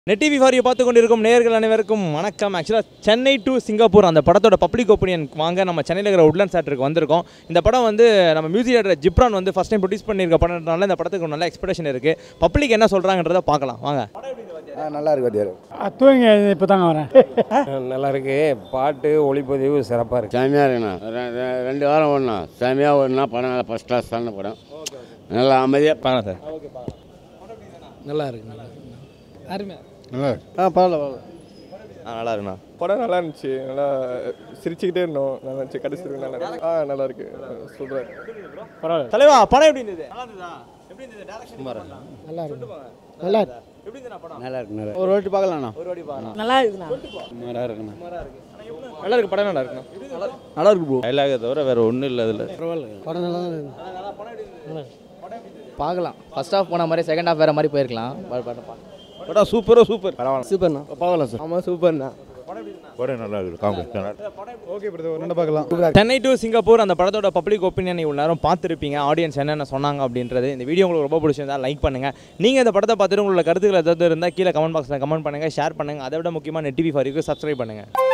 net TV ஃபாரியை பார்த்து கொண்டிருக்கும் நேயர்கள் அனைவருக்கும் வணக்கம் ஆக்சுவலாக சென்னை டு சிங்கப்பூர் அந்த படத்தோட பப்ளிக் ஒப்பீனியன் வாங்க நம்ம சென்னையில் இருக்கிற உட்லண்ட் தேட்டருக்கு வந்திருக்கோம் இந்த படம் வந்து நம்ம மியூசிக் டேரக்டர் ஜிப்ரான் வந்து ஃபஸ்ட் டைம் ப்ரொடியூஸ் பண்ணியிருக்க படம்னால இந்த படத்துக்கு ஒரு நல்ல எக்ஸ்பெக்டேஷன் இருக்குது பப்ளிக் என்ன சொல்கிறாங்கன்றத பார்க்கலாம் வாங்க ஆ நல்லா இருக்கு வாத்தியார் தூங்கி இப்போ தாங்க வரேன் நல்லா இருக்கு பாட்டு ஒளிப்பதிவு சிறப்பாக இருக்கு செமையாக இருக்குண்ணா ரெ- ரெ- ரெண்டு வாரம் ஓடணா செமையாக ஓடனா படம் நல்லா ஃபஸ்ட் கிளாஸ் தான படம் நல்லா அமைதியாக பார்க்கலாம் சார் நல்லா இருக்கு நல்லா இருக்கு அருமையாக ஆ பரவாயில்ல பரவாயில்ல ஆ நல்லா இருக்குண்ணா படம் நல்லா இருந்துச்சு நல்லா சிரிச்சுக்கிட்டே இருந்தோம் நல்லா இருந்துச்சு கடைசி வரைக்கும் நல்லா இருக்கு ஆ நல்லா இருக்கு சூப்பராக இருக்கு தலைவா படம் எப்படி இருந்தது நல்லா இருந்ததா எப்படி இருந்தது டேரக்ஷன் நல்லா இருக்கு நல்லா இருக்கு எப்படி இருந்தது படம் நல்லா இருக்கு நல்லா ஒரு வாட்டி பார்க்கலாம்ண்ணா ஒரு வாட்டி பார்க்கலாம் நல்லா இருக்குண்ணா நல்லா இருக்குண்ணா நல்லா இருக்கு படம் நல்லா இருக்குண்ணா நல்லா இருக்கு ப்ரோ டைலாகை தவிர வேற ஒன்றும் இல்லை அதில் படம் நல்லா தான் இருக்கு பார்க்கலாம் ஃபர்ஸ்ட் ஹாஃப் போன மாதிரி செகண்ட் ஹாஃப் வேறு மாதிரி போயிருக்கலாம் பட் பட் பா படம் சூப்பரோ சூப்பர் சூப்பர்ண்ணா பார்க்கலாம் சார் ஆமாம் சூப்பர்ண்ணா படம் நல்லா இருக்குது காங்கிரஸ் ஓகே பிரதர் ரெண்டு பார்க்கலாம் சென்னை டு சிங்கப்பூர் அந்த படத்தோட பப்ளிக் ஒப்பீனியன் இவ்வளோ நேரம் பார்த்துருப்பீங்க ஆடியன்ஸ் என்னென்ன சொன்னாங்க அப்படின்றது இந்த வீடியோ உங்களுக்கு ரொம்ப பிடிச்சிருந்தா லைக் பண்ணுங்கள் நீங்கள் இந்த படத்தை பார்த்துட்டு உங்களோட கருத்துக்கள் ஏதாவது இருந்தால் கீழே கமெண்ட் பாக்ஸில் கமெண்ட் பண்ணுங்கள் ஷேர் பண்ணுங்கள் அதை விட முக்கியமாக நெட் டிவி ஃபாரிக்கு சப்ஸ்கிரைப் பண்ணுங்கள்